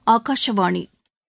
ஆகாஷவாணி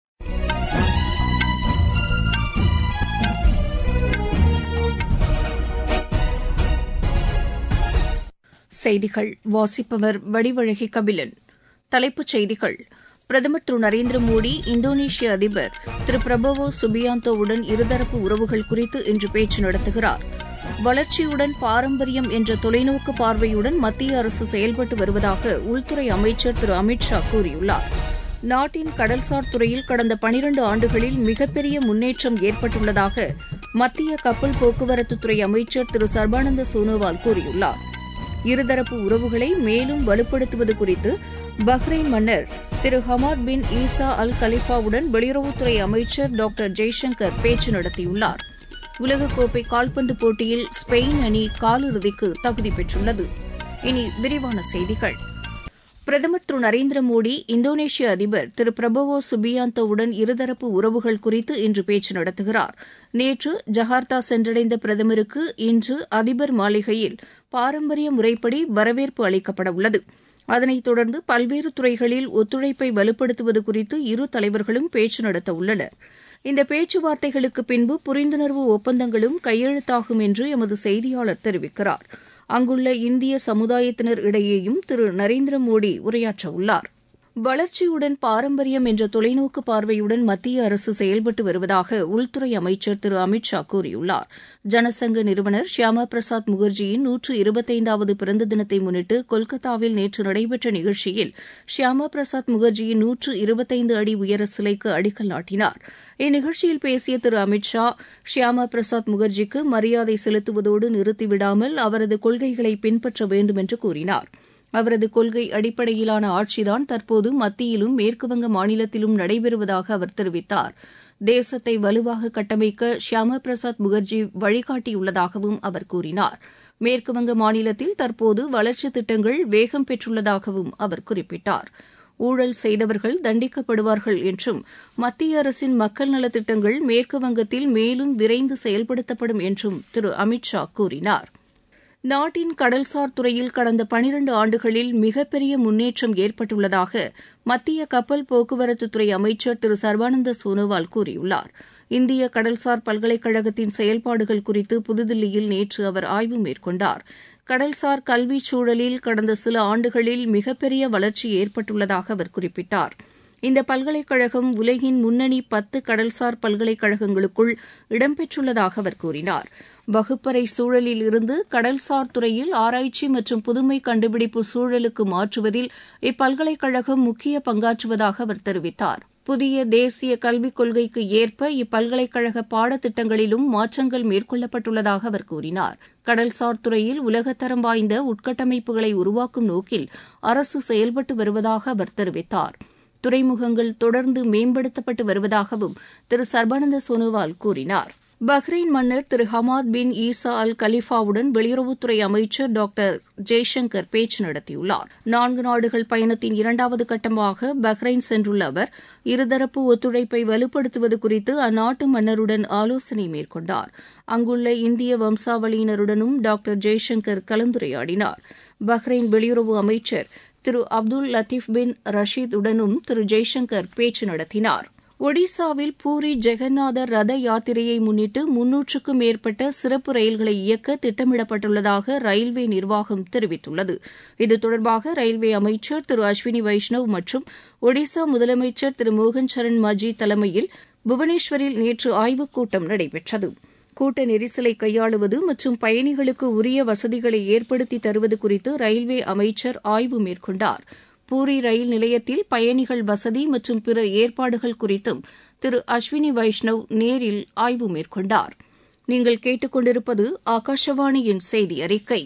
செய்திகள் வாசிப்பவர் வடிவழகி கபிலன் தலைப்புச் செய்திகள் பிரதமர் திரு நரேந்திர மோடி இந்தோனேஷிய அதிபர் திரு பிரபவோ சுபியாந்தோவுடன் இருதரப்பு உறவுகள் குறித்து இன்று பேச்சு நடத்துகிறார் வளர்ச்சியுடன் பாரம்பரியம் என்ற தொலைநோக்கு பார்வையுடன் மத்திய அரசு செயல்பட்டு வருவதாக உள்துறை அமைச்சர் திரு அமித் ஷா கூறியுள்ளார் நாட்டின் கடல்சார் துறையில் கடந்த பனிரண்டு ஆண்டுகளில் மிகப்பெரிய முன்னேற்றம் ஏற்பட்டுள்ளதாக மத்திய கப்பல் போக்குவரத்துத்துறை அமைச்சர் திரு சர்பானந்த சோனோவால் கூறியுள்ளார் இருதரப்பு உறவுகளை மேலும் வலுப்படுத்துவது குறித்து பஹ்ரைன் மன்னர் திரு ஹமாத் பின் ஈசா அல் கலிஃபாவுடன் வெளியுறவுத்துறை அமைச்சர் டாக்டர் ஜெய்சங்கர் பேச்சு நடத்தியுள்ளார் உலகக்கோப்பை கால்பந்து போட்டியில் ஸ்பெயின் அணி காலிறுதிக்கு தகுதி பெற்றுள்ளது இனி விரிவான செய்திகள் பிரதமர் திரு நரேந்திர மோடி இந்தோனேஷிய அதிபர் திரு பிரபவோ சுபியாந்தோவுடன் இருதரப்பு உறவுகள் குறித்து இன்று பேச்சு நடத்துகிறார் நேற்று ஜகார்த்தா சென்றடைந்த பிரதமருக்கு இன்று அதிபர் மாளிகையில் பாரம்பரிய முறைப்படி வரவேற்பு அளிக்கப்பட உள்ளது அதனைத் தொடர்ந்து பல்வேறு துறைகளில் ஒத்துழைப்பை வலுப்படுத்துவது குறித்து இரு தலைவர்களும் பேச்சு நடத்த உள்ளனர் இந்த பேச்சுவார்த்தைகளுக்கு பின்பு புரிந்துணர்வு ஒப்பந்தங்களும் கையெழுத்தாகும் என்று எமது செய்தியாளர் தெரிவிக்கிறார் அங்குள்ள இந்திய சமுதாயத்தினர் இடையேயும் திரு நரேந்திர மோடி உரையாற்றவுள்ளார் வளர்ச்சியுடன் பாரம்பரியம் என்ற தொலைநோக்கு பார்வையுடன் மத்திய அரசு செயல்பட்டு வருவதாக உள்துறை அமைச்சர் திரு அமித் ஷா கூறியுள்ளார் ஜனசங்க நிறுவனர் ஷியாமா பிரசாத் முகர்ஜியின் நூற்று இருபத்தைந்தாவது பிறந்த தினத்தை முன்னிட்டு கொல்கத்தாவில் நேற்று நடைபெற்ற நிகழ்ச்சியில் ஷியாமா பிரசாத் முகர்ஜியின் நூற்று இருபத்தைந்து அடி உயர சிலைக்கு அடிக்கல் நாட்டினார் இந்நிகழ்ச்சியில் பேசிய திரு அமித் ஷா ஷியாமா பிரசாத் முகர்ஜிக்கு மரியாதை செலுத்துவதோடு நிறுத்திவிடாமல் அவரது கொள்கைகளை பின்பற்ற வேண்டும் என்று கூறினார் அவரது கொள்கை அடிப்படையிலான ஆட்சிதான் தற்போது மத்தியிலும் மேற்குவங்க மாநிலத்திலும் நடைபெறுவதாக அவர் தெரிவித்தார் தேசத்தை வலுவாக கட்டமைக்க ஷியாமா பிரசாத் முகர்ஜி வழிகாட்டியுள்ளதாகவும் அவர் கூறினார் மேற்குவங்க மாநிலத்தில் தற்போது வளர்ச்சித் திட்டங்கள் வேகம் பெற்றுள்ளதாகவும் அவர் குறிப்பிட்டார் ஊழல் செய்தவர்கள் தண்டிக்கப்படுவார்கள் என்றும் மத்திய அரசின் மக்கள் நலத்திட்டங்கள் மேற்குவங்கத்தில் மேலும் விரைந்து செயல்படுத்தப்படும் என்றும் திரு அமித் ஷா கூறினார் நாட்டின் கடல்சார் துறையில் கடந்த பனிரண்டு ஆண்டுகளில் மிகப்பெரிய முன்னேற்றம் ஏற்பட்டுள்ளதாக மத்திய கப்பல் போக்குவரத்துத்துறை அமைச்சர் திரு சர்பானந்த சோனோவால் கூறியுள்ளார் இந்திய கடல்சார் பல்கலைக்கழகத்தின் செயல்பாடுகள் குறித்து புதுதில்லியில் நேற்று அவர் ஆய்வு மேற்கொண்டார் கடல்சார் கல்வி சூழலில் கடந்த சில ஆண்டுகளில் மிகப்பெரிய வளர்ச்சி ஏற்பட்டுள்ளதாக அவர் குறிப்பிட்டார் இந்த பல்கலைக்கழகம் உலகின் முன்னணி பத்து கடல்சார் பல்கலைக்கழகங்களுக்குள் இடம்பெற்றுள்ளதாக அவர் கூறினார் வகுப்பறை சூழலில் இருந்து கடல்சார் துறையில் ஆராய்ச்சி மற்றும் புதுமை கண்டுபிடிப்பு சூழலுக்கு மாற்றுவதில் இப்பல்கலைக்கழகம் முக்கிய பங்காற்றுவதாக அவர் தெரிவித்தார் புதிய தேசிய கல்விக் கொள்கைக்கு ஏற்ப இப்பல்கலைக்கழக பாடத்திட்டங்களிலும் மாற்றங்கள் மேற்கொள்ளப்பட்டுள்ளதாக அவர் கூறினார் கடல்சார் துறையில் உலகத்தரம் வாய்ந்த உட்கட்டமைப்புகளை உருவாக்கும் நோக்கில் அரசு செயல்பட்டு வருவதாக அவர் தெரிவித்தார் துறைமுகங்கள் தொடர்ந்து மேம்படுத்தப்பட்டு வருவதாகவும் திரு சர்பானந்த சோனோவால் கூறினார் பஹ்ரைன் மன்னர் திரு ஹமாத் பின் ஈசா அல் கலிஃபாவுடன் வெளியுறவுத்துறை அமைச்சர் டாக்டர் ஜெய்சங்கர் பேச்சு நடத்தியுள்ளார் நான்கு நாடுகள் பயணத்தின் இரண்டாவது கட்டமாக பஹ்ரைன் சென்றுள்ள அவர் இருதரப்பு ஒத்துழைப்பை வலுப்படுத்துவது குறித்து அந்நாட்டு மன்னருடன் ஆலோசனை மேற்கொண்டார் அங்குள்ள இந்திய வம்சாவளியினருடனும் டாக்டர் ஜெய்சங்கர் கலந்துரையாடினார் பஹ்ரைன் வெளியுறவு அமைச்சர் திரு அப்துல் லத்தீப் பின் ரஷீத் உடனும் திரு ஜெய்சங்கர் பேச்சு நடத்தினார் ஒடிசாவில் பூரி ஜெகநாதர் ரத யாத்திரையை முன்னிட்டு முன்னூற்றுக்கும் மேற்பட்ட சிறப்பு ரயில்களை இயக்க திட்டமிடப்பட்டுள்ளதாக ரயில்வே நிர்வாகம் தெரிவித்துள்ளது இது தொடர்பாக ரயில்வே அமைச்சர் திரு அஸ்வினி வைஷ்ணவ் மற்றும் ஒடிசா முதலமைச்சர் திரு மோகன் சரண் மாஜி தலைமையில் புவனேஸ்வரில் நேற்று ஆய்வுக் கூட்டம் நடைபெற்றது கூட்ட நெரிசலை கையாளுவது மற்றும் பயணிகளுக்கு உரிய வசதிகளை ஏற்படுத்தி தருவது குறித்து ரயில்வே அமைச்சர் ஆய்வு மேற்கொண்டார் பூரி ரயில் நிலையத்தில் பயணிகள் வசதி மற்றும் பிற ஏற்பாடுகள் குறித்தும் திரு அஸ்வினி வைஷ்ணவ் நேரில் ஆய்வு மேற்கொண்டார் நீங்கள் கேட்டுக்கொண்டிருப்பது ஆகாஷவாணியின் செய்தி அறிக்கை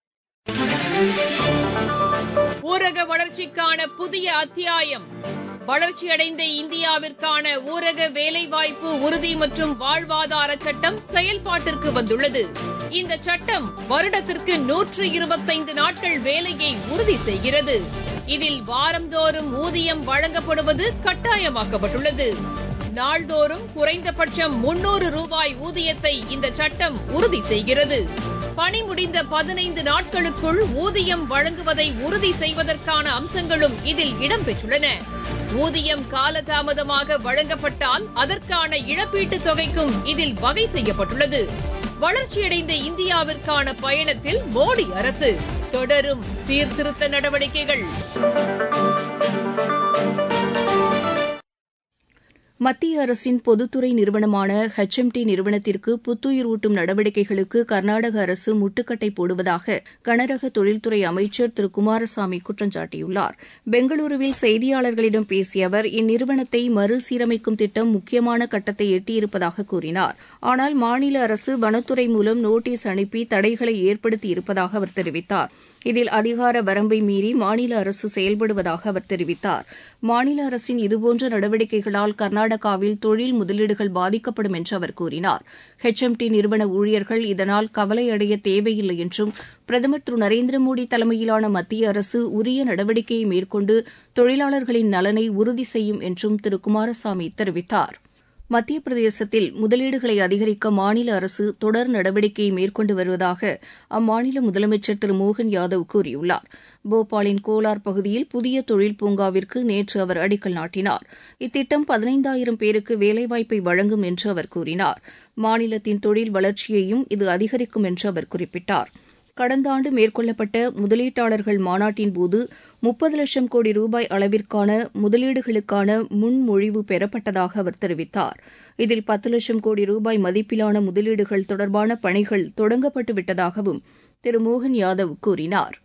ஊரக வளர்ச்சிக்கான புதிய அத்தியாயம் வளர்ச்சியடைந்த இந்தியாவிற்கான ஊரக வேலைவாய்ப்பு உறுதி மற்றும் வாழ்வாதார சட்டம் செயல்பாட்டிற்கு வந்துள்ளது இந்த சட்டம் வருடத்திற்கு நூற்று இருபத்தைந்து நாட்கள் வேலையை உறுதி செய்கிறது இதில் வாரந்தோறும் ஊதியம் வழங்கப்படுவது கட்டாயமாக்கப்பட்டுள்ளது நாள்தோறும் குறைந்தபட்சம் முன்னூறு ரூபாய் ஊதியத்தை இந்த சட்டம் உறுதி செய்கிறது பணி முடிந்த பதினைந்து நாட்களுக்குள் ஊதியம் வழங்குவதை உறுதி செய்வதற்கான அம்சங்களும் இதில் இடம்பெற்றுள்ளன ஊதியம் காலதாமதமாக வழங்கப்பட்டால் அதற்கான இழப்பீட்டுத் தொகைக்கும் இதில் வகை செய்யப்பட்டுள்ளது வளர்ச்சியடைந்த இந்தியாவிற்கான பயணத்தில் மோடி அரசு தொடரும் சீர்திருத்த நடவடிக்கைகள் மத்திய அரசின் பொதுத்துறை நிறுவனமான ஹெச்எம்டி நிறுவனத்திற்கு புத்துயிர் ஊட்டும் நடவடிக்கைகளுக்கு கர்நாடக அரசு முட்டுக்கட்டை போடுவதாக கனரக தொழில்துறை அமைச்சர் திரு குமாரசாமி குற்றம் சாட்டியுள்ளார் பெங்களூருவில் செய்தியாளர்களிடம் பேசிய அவர் இந்நிறுவனத்தை மறுசீரமைக்கும் திட்டம் முக்கியமான கட்டத்தை எட்டியிருப்பதாக கூறினார் ஆனால் மாநில அரசு வனத்துறை மூலம் நோட்டீஸ் அனுப்பி தடைகளை ஏற்படுத்தி இருப்பதாக அவர் தெரிவித்தார் இதில் அதிகார வரம்பை மீறி மாநில அரசு செயல்படுவதாக அவர் தெரிவித்தார் மாநில அரசின் இதுபோன்ற நடவடிக்கைகளால் கர்நாடகாவில் தொழில் முதலீடுகள் பாதிக்கப்படும் என்று அவர் கூறினார் ஹெச்எம்டி நிறுவன ஊழியர்கள் இதனால் கவலையடைய தேவையில்லை என்றும் பிரதமர் திரு நரேந்திர மோடி தலைமையிலான மத்திய அரசு உரிய நடவடிக்கையை மேற்கொண்டு தொழிலாளர்களின் நலனை உறுதி செய்யும் என்றும் திரு குமாரசாமி தெரிவித்தார் மத்திய பிரதேசத்தில் முதலீடுகளை அதிகரிக்க மாநில அரசு தொடர் நடவடிக்கையை மேற்கொண்டு வருவதாக அம்மாநில முதலமைச்சர் திரு மோகன் யாதவ் கூறியுள்ளார் போபாலின் கோலார் பகுதியில் புதிய தொழில் பூங்காவிற்கு நேற்று அவர் அடிக்கல் நாட்டினார் இத்திட்டம் பதினைந்தாயிரம் பேருக்கு வேலைவாய்ப்பை வழங்கும் என்று அவர் கூறினார் மாநிலத்தின் தொழில் வளர்ச்சியையும் இது அதிகரிக்கும் என்று அவர் குறிப்பிட்டார் கடந்த ஆண்டு மேற்கொள்ளப்பட்ட முதலீட்டாளர்கள் மாநாட்டின்போது முப்பது லட்சம் கோடி ரூபாய் அளவிற்கான முதலீடுகளுக்கான முன்மொழிவு பெறப்பட்டதாக அவர் தெரிவித்தார் இதில் பத்து லட்சம் கோடி ரூபாய் மதிப்பிலான முதலீடுகள் தொடர்பான பணிகள் தொடங்கப்பட்டு விட்டதாகவும் திரு மோகன் யாதவ் கூறினார்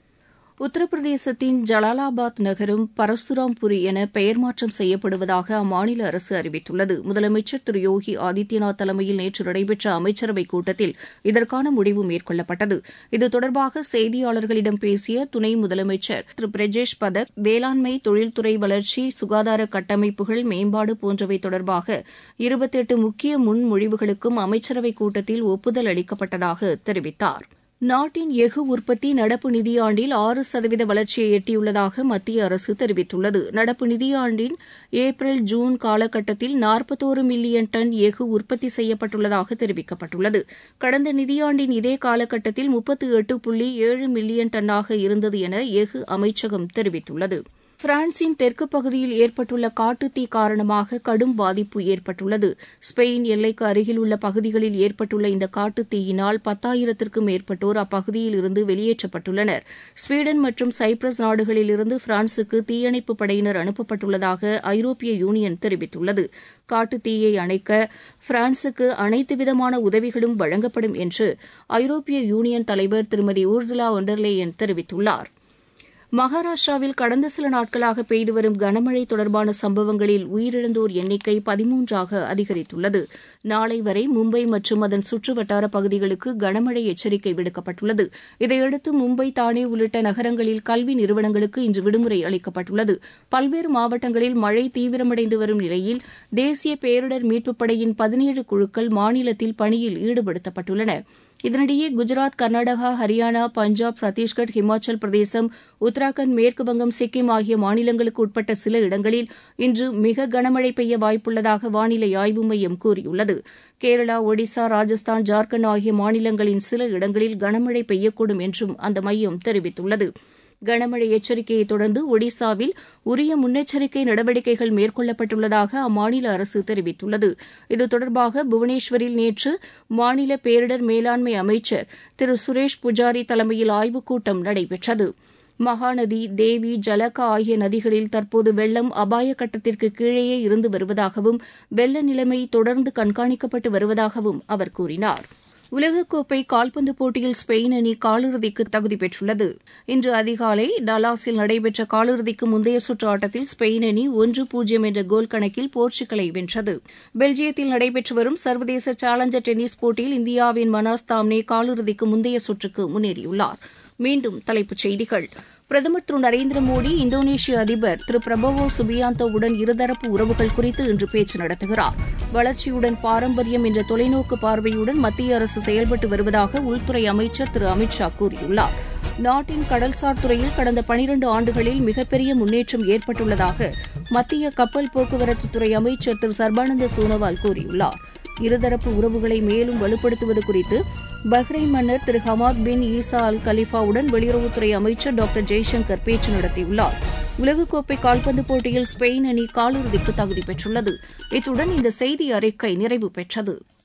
உத்தரப்பிரதேசத்தின் ஜலாலாபாத் நகரம் பரசுராம்புரி என பெயர் மாற்றம் செய்யப்படுவதாக அம்மாநில அரசு அறிவித்துள்ளது முதலமைச்சர் திரு யோகி ஆதித்யநாத் தலைமையில் நேற்று நடைபெற்ற அமைச்சரவைக் கூட்டத்தில் இதற்கான முடிவு மேற்கொள்ளப்பட்டது இது தொடர்பாக செய்தியாளர்களிடம் பேசிய துணை முதலமைச்சர் திரு பிரஜேஷ் பதக் வேளாண்மை தொழில்துறை வளர்ச்சி சுகாதார கட்டமைப்புகள் மேம்பாடு போன்றவை தொடர்பாக இருபத்தெட்டு முக்கிய முன்மொழிவுகளுக்கும் அமைச்சரவைக் கூட்டத்தில் ஒப்புதல் அளிக்கப்பட்டதாக தெரிவித்தாா் நாட்டின் எஃகு உற்பத்தி நடப்பு நிதியாண்டில் ஆறு சதவீத வளர்ச்சியை எட்டியுள்ளதாக மத்திய அரசு தெரிவித்துள்ளது நடப்பு நிதியாண்டின் ஏப்ரல் ஜூன் காலகட்டத்தில் நாற்பத்தோரு மில்லியன் டன் எஃகு உற்பத்தி செய்யப்பட்டுள்ளதாக தெரிவிக்கப்பட்டுள்ளது கடந்த நிதியாண்டின் இதே காலகட்டத்தில் முப்பத்து எட்டு புள்ளி ஏழு மில்லியன் டன்னாக இருந்தது என எஃகு அமைச்சகம் தெரிவித்துள்ளது பிரான்சின் தெற்கு பகுதியில் ஏற்பட்டுள்ள காட்டுத்தீ காரணமாக கடும் பாதிப்பு ஏற்பட்டுள்ளது ஸ்பெயின் எல்லைக்கு அருகில் உள்ள பகுதிகளில் ஏற்பட்டுள்ள இந்த காட்டுத்தீயினால் பத்தாயிரத்திற்கும் மேற்பட்டோர் அப்பகுதியில் இருந்து வெளியேற்றப்பட்டுள்ளனர் ஸ்வீடன் மற்றும் சைப்ரஸ் நாடுகளில் இருந்து பிரான்சுக்கு தீயணைப்பு படையினர் அனுப்பப்பட்டுள்ளதாக ஐரோப்பிய யூனியன் தெரிவித்துள்ளது காட்டுத்தீயை அணைக்க பிரான்சுக்கு அனைத்து விதமான உதவிகளும் வழங்கப்படும் என்று ஐரோப்பிய யூனியன் தலைவர் திருமதி ஊர்சுலா ஒண்டர்லேயன் தெரிவித்துள்ளாா் மகாராஷ்டிராவில் கடந்த சில நாட்களாக பெய்து வரும் கனமழை தொடர்பான சம்பவங்களில் உயிரிழந்தோர் எண்ணிக்கை பதிமூன்றாக அதிகரித்துள்ளது நாளை வரை மும்பை மற்றும் அதன் சுற்றுவட்டார பகுதிகளுக்கு கனமழை எச்சரிக்கை விடுக்கப்பட்டுள்ளது இதையடுத்து மும்பை தானே உள்ளிட்ட நகரங்களில் கல்வி நிறுவனங்களுக்கு இன்று விடுமுறை அளிக்கப்பட்டுள்ளது பல்வேறு மாவட்டங்களில் மழை தீவிரமடைந்து வரும் நிலையில் தேசிய பேரிடர் மீட்புப் படையின் பதினேழு குழுக்கள் மாநிலத்தில் பணியில் ஈடுபடுத்தப்பட்டுள்ளன இதனிடையே குஜராத் கர்நாடகா ஹரியானா பஞ்சாப் சத்தீஸ்கர் ஹிமாச்சல் பிரதேசம் உத்தராகண்ட் மேற்கு வங்கம் சிக்கிம் ஆகிய மாநிலங்களுக்கு உட்பட்ட சில இடங்களில் இன்று மிக கனமழை பெய்ய வாய்ப்புள்ளதாக வானிலை ஆய்வு மையம் கூறியுள்ளது கேரளா ஒடிசா ராஜஸ்தான் ஜார்க்கண்ட் ஆகிய மாநிலங்களின் சில இடங்களில் கனமழை பெய்யக்கூடும் என்றும் அந்த மையம் தெரிவித்துள்ளது கனமழை எச்சரிக்கையை தொடர்ந்து ஒடிசாவில் உரிய முன்னெச்சரிக்கை நடவடிக்கைகள் மேற்கொள்ளப்பட்டுள்ளதாக அம்மாநில அரசு தெரிவித்துள்ளது இது தொடர்பாக புவனேஸ்வரில் நேற்று மாநில பேரிடர் மேலாண்மை அமைச்சர் திரு சுரேஷ் புஜாரி தலைமையில் ஆய்வுக் கூட்டம் நடைபெற்றது மகாநதி தேவி ஜலகா ஆகிய நதிகளில் தற்போது வெள்ளம் அபாய கட்டத்திற்கு கீழேயே இருந்து வருவதாகவும் வெள்ள நிலைமை தொடர்ந்து கண்காணிக்கப்பட்டு வருவதாகவும் அவர் கூறினார் உலகக்கோப்பை கால்பந்து போட்டியில் ஸ்பெயின் அணி காலிறுதிக்கு தகுதி பெற்றுள்ளது இன்று அதிகாலை டலாஸில் நடைபெற்ற காலிறுதிக்கு முந்தைய சுற்று ஆட்டத்தில் ஸ்பெயின் அணி ஒன்று பூஜ்ஜியம் என்ற கோல் கணக்கில் போர்ச்சுகலை வென்றது பெல்ஜியத்தில் நடைபெற்று வரும் சர்வதேச சேலஞ்சர் டென்னிஸ் போட்டியில் இந்தியாவின் மனாஸ் தாம்னே காலிறுதிக்கு முந்தைய சுற்றுக்கு முன்னேறியுள்ளார் மீண்டும் தலைப்புச் செய்திகள் பிரதமர் திரு நரேந்திர மோடி இந்தோனேஷிய அதிபர் திரு பிரபவோ சுபியாந்தோவுடன் இருதரப்பு உறவுகள் குறித்து இன்று பேச்சு நடத்துகிறார் வளர்ச்சியுடன் பாரம்பரியம் என்ற தொலைநோக்கு பார்வையுடன் மத்திய அரசு செயல்பட்டு வருவதாக உள்துறை அமைச்சர் திரு அமித் ஷா கூறியுள்ளார் நாட்டின் கடல்சார் துறையில் கடந்த பனிரண்டு ஆண்டுகளில் மிகப்பெரிய முன்னேற்றம் ஏற்பட்டுள்ளதாக மத்திய கப்பல் போக்குவரத்துத்துறை அமைச்சர் திரு சர்பானந்த சோனோவால் கூறியுள்ளார் இருதரப்பு உறவுகளை மேலும் வலுப்படுத்துவது குறித்து பஹ்ரைன் மன்னர் திரு ஹமாத் பின் ஈசா அல் கலிஃபாவுடன் வெளியுறவுத்துறை அமைச்சர் டாக்டர் ஜெய்சங்கர் பேச்சு நடத்தியுள்ளார் உலகக்கோப்பை கால்பந்து போட்டியில் ஸ்பெயின் அணி காலிறுதிக்கு தகுதி பெற்றுள்ளது இத்துடன் இந்த செய்தி அறிக்கை நிறைவு பெற்றது